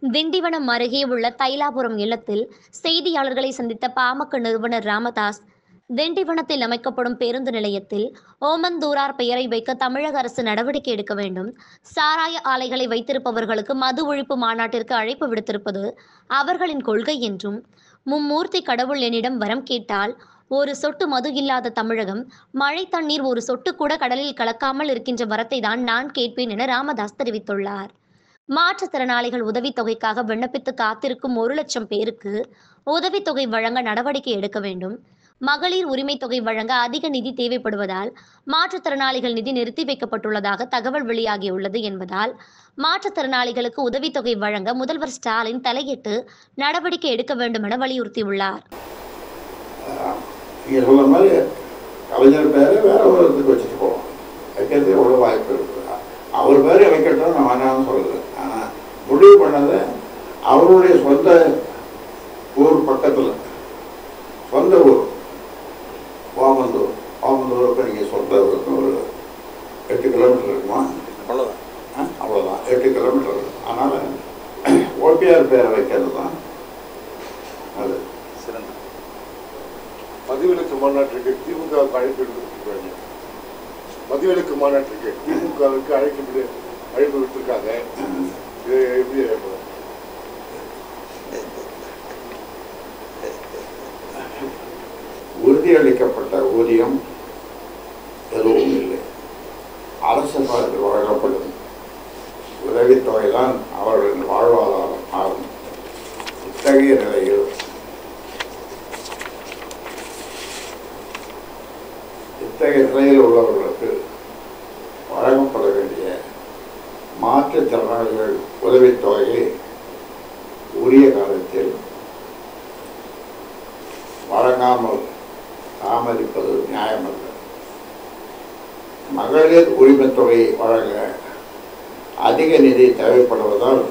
திண்டிவனம் அருகே உள்ள தைலாபுரம் இல்லத்தில் செய்தியாளர்களை சந்தித்த பாமக நிறுவனர் ராமதாஸ் திண்டிவனத்தில் அமைக்கப்படும் பேருந்து நிலையத்தில் ஓமந்தூரார் பெயரை வைக்க தமிழக அரசு நடவடிக்கை எடுக்க வேண்டும் சாராய ஆலைகளை வைத்திருப்பவர்களுக்கு மது ஒழிப்பு மாநாட்டிற்கு அழைப்பு விடுத்திருப்பது அவர்களின் கொள்கை என்றும் மும்மூர்த்தி கடவுள் என்னிடம் வரம் கேட்டால் ஒரு சொட்டு மது இல்லாத தமிழகம் மழை தண்ணீர் ஒரு சொட்டு கூட கடலில் கலக்காமல் இருக்கின்ற வரத்தை தான் நான் கேட்பேன் என ராமதாஸ் தெரிவித்துள்ளார் மாற்றுத்திறனாளிகள் உதவித்தொகைக்காக விண்ணப்பித்து காத்திருக்கும் ஒரு லட்சம் பேருக்கு உதவித்தொகை வழங்க நடவடிக்கை எடுக்க வேண்டும் மகளிர் உரிமை தொகை வழங்க அதிக நிதி தேவைப்படுவதால் மாற்றுத்திறனாளிகள் நிதி நிறுத்தி வைக்கப்பட்டுள்ளதாக தகவல் வெளியாகியுள்ளது என்பதால் மாற்றுத்திறனாளிகளுக்கு உதவித்தொகை வழங்க முதல்வர் ஸ்டாலின் தலையிட்டு நடவடிக்கை எடுக்க வேண்டும் என வலியுறுத்தியுள்ளார் நீங்கள் சொல்ற மாதிரி கலைஞர் பேரை வேற ஒரு இதுக்கு வச்சுட்டு போவோம் வைக்கிறதுக்கு எவ்வளோ வாய்ப்பு இருக்குது அவர் பேரை வைக்கட்டும் நான் வேணாம்னு சொல்லலை ஆனால் முடிவு பண்ணதை அவருடைய சொந்த ஊர் பக்கத்தில் சொந்த ஊர் ஓமந்தூர் ஓமந்தூருக்கு நீங்கள் சொந்த ஊருக்கு ஒரு எட்டு கிலோமீட்டர் இருக்குமா அவ்வளோதான் ஆ, அவ்வளோதான் எட்டு கிலோமீட்டர் இருக்கு. அதனால் ஓபிஆர் பேரை வைக்கிறது தான் அது சிறந்த மதுவிலக்கு மாநாட்டிற்கு திமுகவுக்கு அழைப்பு விடுத்திருக்காங்க மதுவிலக்கு மாநாட்டிற்கு திமுகவுக்கு அழைப்பு விடு அழைப்பு விட்டுருக்காங்க இது எப்படி ஏற்படும்? உறுதியளிக்கப்பட்ட ஊதியம் எதுவும் இல்லை அரசு சார்பில் வழங்கப்படும் உதவித்தொகை தான் அவர்களின் வாழ்வாதாரம் ஆகும் இத்தகைய நிலையில் இத்தகைய நிலையில் உள்ளவர்களுக்கு வழங்கப்பட வேண்டிய மாற்றுத்திறனாளிகள் உதவித்தொகையை உரிய காலத்தில் வழங்காமல் தாமதிப்பது நியாயமல்ல மகளிர் உரிமைத் தொகை வழங்க அதிக நிதி தேவைப்படுவதால்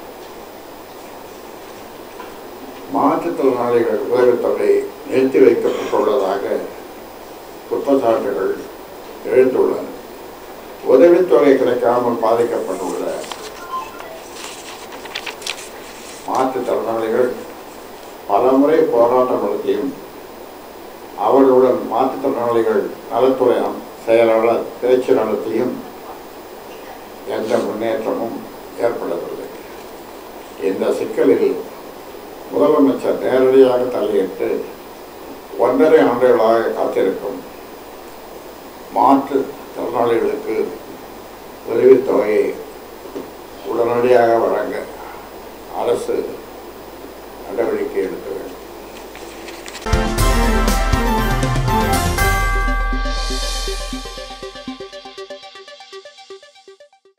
மாற்றுத்திறனாளிகள் உதவித்தொகை நிறுத்தி வைக்கப்பட்டுள்ளதாக குற்றச்சாட்டுகள் எழுந்துள்ளன உதவித்தொகை கிடைக்காமல் பாதிக்கப்பட்டுள்ள மாற்றுத்திறனாளிகள் பலமுறை போராட்டம் நடத்தியும் அவர்களுடன் மாற்றுத்திறனாளிகள் நலத்துறை அம்- செயலாளர் பேச்சு நடத்தியும் எந்த முன்னேற்றமும் ஏற்படவில்லை இந்த சிக்கலில் முதலமைச்சர் நேரடியாக தலையிட்டு ஒன்றரை ஆண்டுகளாக காத்திருக்கும் மாற்றுத் திறனாளிகளுக்கு உதவித்தொகையை உடனடியாக வழங்க